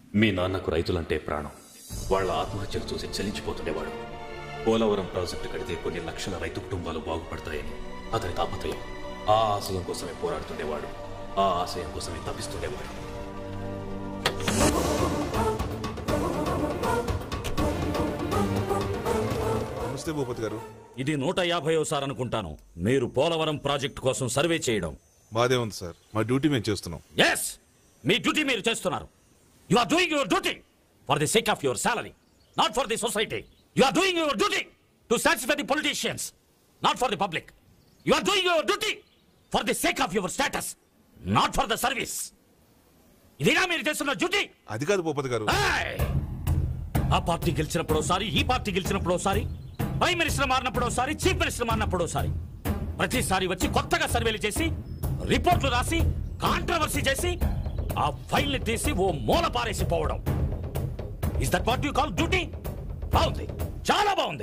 మీ నాన్నకు రైతులంటే ప్రాణం వాళ్ళ ఆత్మహత్యలు చూసి చలించిపోతుండేవాడు పోలవరం ప్రాజెక్టు కడితే కొన్ని లక్షల రైతు కుటుంబాలు బాగుపడతాయని అతని తాపత్రయం ఆ ఆశయం కోసమే పోరాడుతుండేవాడు ఆ ఆశయం కోసమే తప్పిస్తుండేవాడు నమస్తే భూపతి గారు ఇది నూట యాభైసారి అనుకుంటాను మీరు పోలవరం ప్రాజెక్ట్ కోసం సర్వే చేయడం బాధే ఉంది సార్ మా డ్యూటీ మేము చేస్తున్నాం ఎస్ మీ డ్యూటీ మీరు చేస్తున్నారు you are doing your duty for the sake of your salary not for the society you are doing your duty to satisfy the politicians not for the public you are doing your duty for the sake of your status not for the service ఇదిగా మీరు చేస్తున్న duty అది కాదు భూపతి గారు ఏయ్! ఆ party గెలిచినప్పుడు ఒకసారి ఈ పార్టీ గెలిచినప్పుడు ఒకసారి ప్రైమ్ మినిస్టర్ మారినప్పుడు ఒకసారి చీఫ్ మినిస్టర్ మారినప్పుడు ఒకసారి ప్రతిసారి వచ్చి కొత్తగా సర్వేలు చేసి రిపోర్ట్లు రాసి కాంట్రవర్సీ చేసి ఆ ఫైల్ ని తీసి ఓ మూల పారేసి పోవడం is that what you call duty బాగుంది చాలా బాగుంది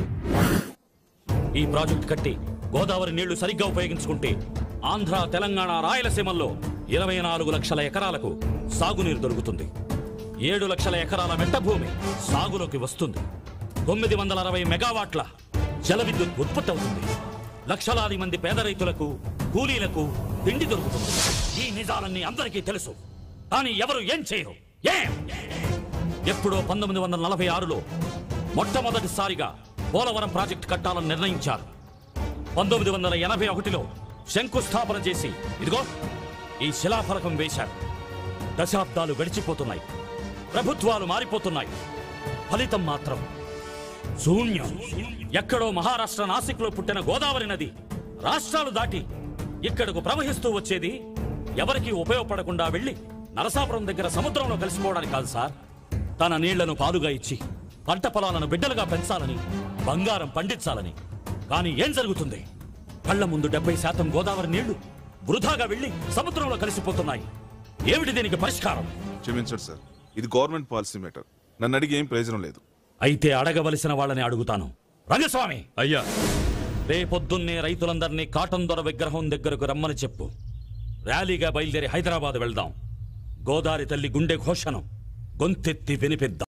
ఈ ప్రాజెక్ట్ కట్టి గోదావరి నీళ్లు సరిగ్గా ఉపయోగించుకుంటే ఆంధ్ర తెలంగాణ రాయలసీమల్లో ఇరవై నాలుగు లక్షల ఎకరాలకు సాగునీరు దొరుకుతుంది ఏడు లక్షల ఎకరాల మెట్ట భూమి సాగులోకి వస్తుంది తొమ్మిది వందల అరవై మెగావాట్ల జల విద్యుత్ ఉత్పత్తి అవుతుంది లక్షలాది మంది పేద రైతులకు కూలీలకు తిండి దొరుకుతుంది ఈ నిజాలన్నీ అందరికీ తెలుసు కానీ ఎవరు ఏం చేయరు ఏం ఎప్పుడో పంతొమ్మిది వందల నలభై ఆరులో మొట్టమొదటిసారిగా పోలవరం ప్రాజెక్టు కట్టాలని నిర్ణయించారు పంతొమ్మిది వందల ఎనభై ఒకటిలో శంకుస్థాపన చేసి ఇదిగో ఈ శిలాఫలకం వేశారు దశాబ్దాలు గడిచిపోతున్నాయి ప్రభుత్వాలు మారిపోతున్నాయి ఫలితం మాత్రం శూన్యం ఎక్కడో మహారాష్ట్ర నాసిక్లో పుట్టిన గోదావరి నది రాష్ట్రాలు దాటి ఇక్కడకు ప్రవహిస్తూ వచ్చేది ఎవరికీ ఉపయోగపడకుండా వెళ్లి నరసాపురం దగ్గర సముద్రంలో కలిసిపోవడానికి కాదు సార్ తన నీళ్లను పాలుగా ఇచ్చి పంట పొలాలను బిడ్డలుగా పెంచాలని బంగారం పండించాలని కానీ ఏం జరుగుతుంది కళ్ళ ముందు డెబ్బై శాతం గోదావరి నీళ్లు వృధాగా వెళ్లి సముద్రంలో కలిసిపోతున్నాయి ఏమిటి దీనికి పరిష్కారం క్షమించండి సార్ ఇది గవర్నమెంట్ పాలసీ మ్యాటర్ నన్ను అడిగి ఏం ప్రయోజనం లేదు అయితే అడగవలసిన వాళ్ళని అడుగుతాను రంగస్వామి అయ్యా రేపొద్దున్నే రైతులందరినీ కాటన్ దొర విగ్రహం దగ్గరకు రమ్మని చెప్పు ర్యాలీగా బయలుదేరి హైదరాబాద్ వెళ్దాం గోదారి తల్లి గుండె ఘోషను గొంతెత్తి వినిపిద్దాం